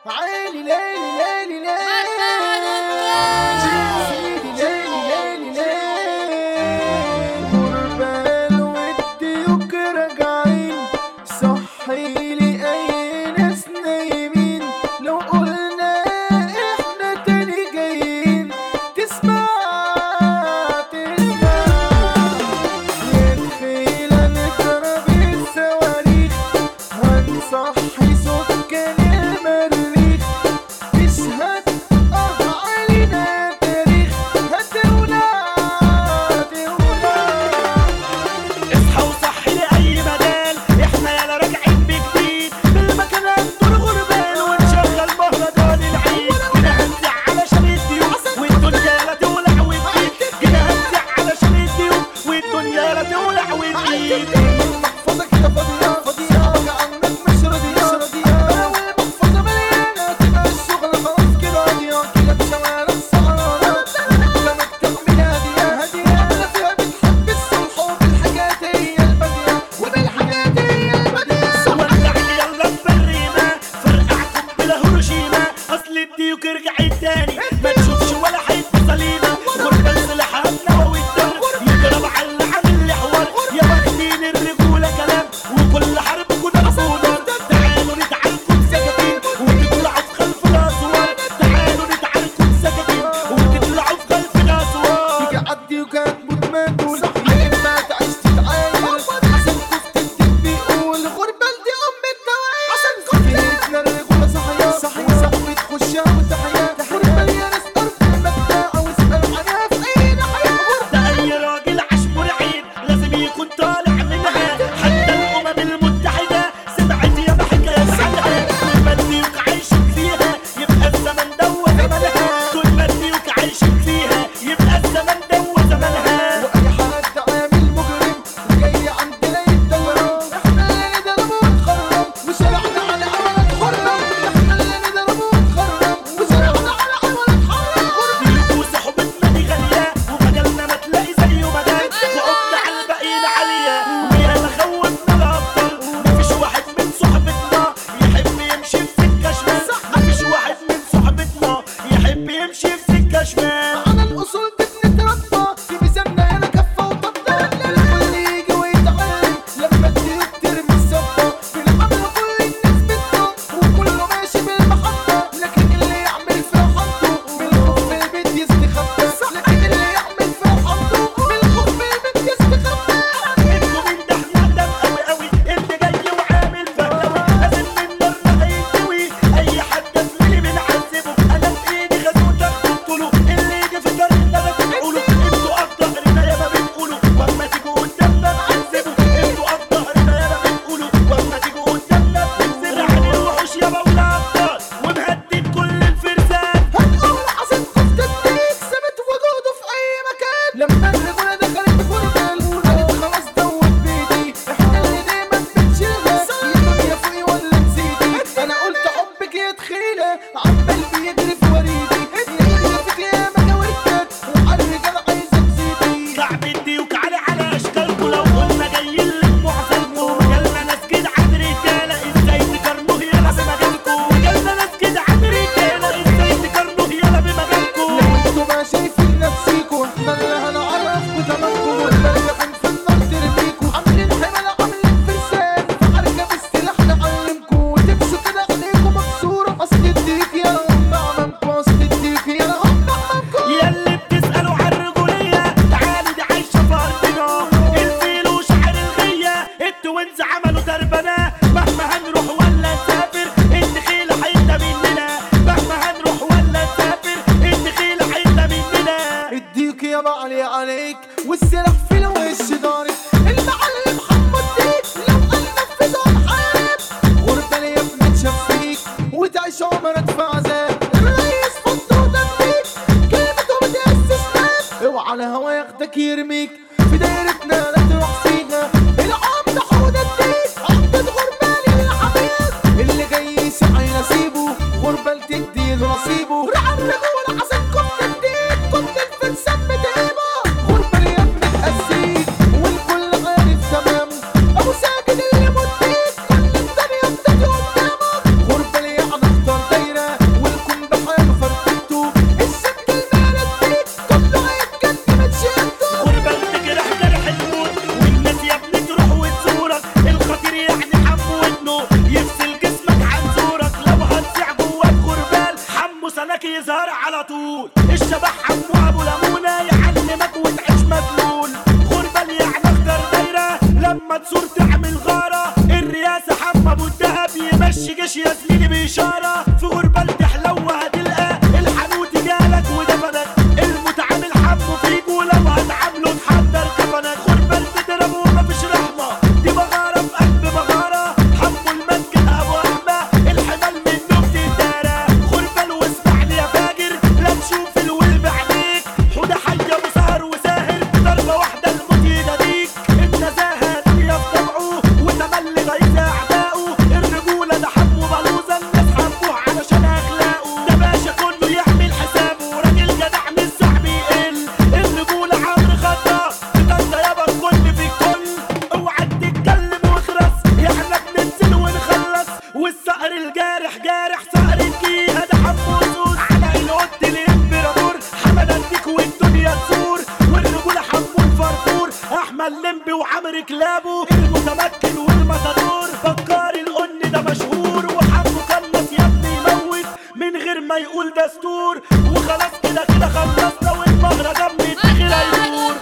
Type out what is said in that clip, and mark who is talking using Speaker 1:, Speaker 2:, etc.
Speaker 1: عيني ليلي ليلي ليلي سيدي ليلي ليلي ليلي غربال والديوك راجعين صحي لي اي ناس نايمين لو قلنا احنا تاني جايين تسمع تسمع يدخل نضرب الصواريخ هنصحي سكان المريخ تشهد اه علينا تاريخ هتولع هتولع
Speaker 2: اصحى وصحي لأي مجال احنا يالا راجعين بجديد بالمكان دول غربان ونشغل مهرجان العيد كده هنزع علشان الضيوف والدنيا لا تولع وتزيد كده هنزع علشان الضيوف والدنيا لا تولع وتزيد
Speaker 1: المحفظة كده فاضية فاضية بقى عنك مش راضية مش راضية أنا والمحفظة مليانة تبقى الشغل خلاص كده قاضية كده بشوارع السهرانة لا مكتب من هادية هادية أنا فيها بتحب الصلح وبالحاجات هي البادية وبالحاجات هي البادية
Speaker 2: ولع لي يلا ببريمة فرقعكم بلا هيروشيما اصل الديوك رجعت تاني ما تشوفش ولا حته سليمه غربة سلاحها النووي الدم يضرب على اللي عامل لي حوار يا واخدين الرجوله كلام وكل حرب كنا نفوضر تعالوا نتعاركوا بسكاكين وتطلعوا في خلف الاسوار تعالوا نتعاركوا بسكاكين وتطلعوا في خلف الاسوار
Speaker 1: تيجي عدي وكانت متماتول يا إما تعيش تتعايل حسن كفتة الدب بيقول غربة دي أم الدوايل حسن كفتة الرجولة صحية صحية صاحبي تخشها وتحيا غربة يا ناس أرض المبدأ واسأل عنها في أي ناحية
Speaker 2: ده اي راجل عاش مرعب لازم يكون طالع منها حتى الامم المتحده سمعت يا حكايه عنها طول ما الديوك عايشين فيها يبقى الزمن دوا زمنها طول ما الديوك عايشين فيها يبقى الزمن دوا زمنها
Speaker 1: وأي حد عامل مجرم وجاي عندنا يتدورم احنا اللي نضربه ونخرم وشرعنا على عمل تحرم احنا اللي نضربه ونخرم وشرعنا على عمل تحرم
Speaker 2: ديوك وصحبتنا دي غاليه ومجالنا ما تلاقي زيه مجال وقمنا على الباقيين عاليه ويا ما خوفنا الابطال مفيش واحد من صحبتنا يحب يمشي في سكه شمال مفيش واحد من صحبتنا يحب يمشي في سكه شمال
Speaker 1: على الأصول دي بنتربى في ميزاننا هنا كفة وطبطة الكل يجي ويتعلم لما الديوك ترمي الصفة في الحملة كل الناس بتطق وكله ماشي بالمحطة لكن اللي يعمل في حطه بالخوف في البيت يستخبى لكن اللي يعمل في حطه بالخوف في البيت يستخبى
Speaker 2: انتوا من ده احنا قدام قوي قوي اللي جاي وعامل فهلوي لازم من نارنا هيستوي اي حد زميلي بنعذبه انا في ايدي غزوه اقتله اللي يجي في طريقنا ده تقولوا انتوا اكتر ظهرنا يا ما بنقولوا واما تيجوا قدامنا نعذبه انتوا اكتر ظهرنا يا ما بنقولوا واما تيجوا قدامنا بننزل عن الوحوش يا مولا ابطال ومهدد كل الفرسان
Speaker 1: هنقول حسن كفتة الديك ثبت وجوده في أي مكان لما الرجولة دخلت فورمال قالت خلاص دوت بيدي احنا اللي دايما بنشيلها يا دنيا فوقي ولا نسيتي أنا قلت حبك يا تخيلة عمال بيجري في وريدي يجري فيك يا مجاورتك وعلى الرجال عايزة تزيدي
Speaker 2: كعب الديوك على على اشكالكم لو قلنا جايين للمعزلكم جالنا ناس كده عن رجاله ازاي تقارنوه يلا بمجالكم جالنا ناس كده عن رجاله ازاي تقارنوه يلا بمجالكم
Speaker 1: لو انتوا ما شايفين نفسيكوا احنا اللي هنعرفكوا تمامكم والبلد في النار ترميكوا عاملين حمل عاملين فرسان في حركة بالسلاح نعلمكوا وتمشوا كده عينيكوا مكسورة اصل الديك يا ام عمامكوا اصل الديك يا ام عمامكوا
Speaker 2: يا اللي بتسالوا عن الرجوليه تعالوا دي عايشه في ارضنا الفيل وشعر الغيه التوينز عملوا دربنا مهما هنروح ولا نسافر الدخيل حيطه مننا مهما هنروح ولا نسافر الدخيل حيطه مننا
Speaker 1: الديك يا معلي عليك والسلاح في الوش دارك المعلم محمد ديك لو قال نفذ هنحارب غربة ليا بنتشاف فيك وتعيش عمرك في عذاب الرئيس فضه ودمك كلمته بتأسس ناس اوعى على هوا ياخدك يرميك في دايرتنا لا تروح فيها العمد حوض الديك عمدة غربة للحبيب اللي جاي يسعى نصيبه غربة تدي نصيبه رعب رجول حسن كفت الديك كنت الفرسان بتهيبه غربة ليا ابن القسيس والكل عارف تمام ابو ساكن اللي مديك كل الدنيا بتجي قدامك غربة ليا هنختار دايرة
Speaker 2: بيظهر على طول الشبح حمو ابو لمونه يعلمك وتعيش مدلول غربة اللي يعني اخضر دايره لما تصور تعمل غاره الرئاسه حمى ابو الدهب يمشي جيش يا زميلي باشاره في غربة تحلو هتلقى الحنوتي جالك ودفنك المتعامل حمو فيك ولو هتعامله تحضر كفنك غربة تضرب ومفيش رحمه دي بغاره في قلب بغاره حمو المسجد ابو احمد الحمال منه بتدارى غربة واسمعني يا فاجر لا تشوف الول بعينيك حوده حيه وسهر وساهر ضربه واحده الموت يناديك النزاهه هي في طبعه وتملي ضيق اعدائه الرجوله ده حمو بلوزه الناس حبوه علشان اخلاقه ده باشا كله يعمل حسابه راجل جدع مش صاحبي يقل الرجوله عمرو خطاب انت يابا الكل في الكل اوعى تتكلم واخرس احنا بننزل ونخلص والصقر الجارح جارح صقر الجيهه ده حمو سوس على القد الامبراطور حمد اديك والدنيا تزور والرجوله حمو الفرفور احمد لمبي وعمرو كلابه المتمكن والمسادور بكار القن ده مشهور وحمو قنص يا ابني يموت من غير ما يقول دستور وخلاص كده كده خلصنا والمهرجان بيتدخل هيدور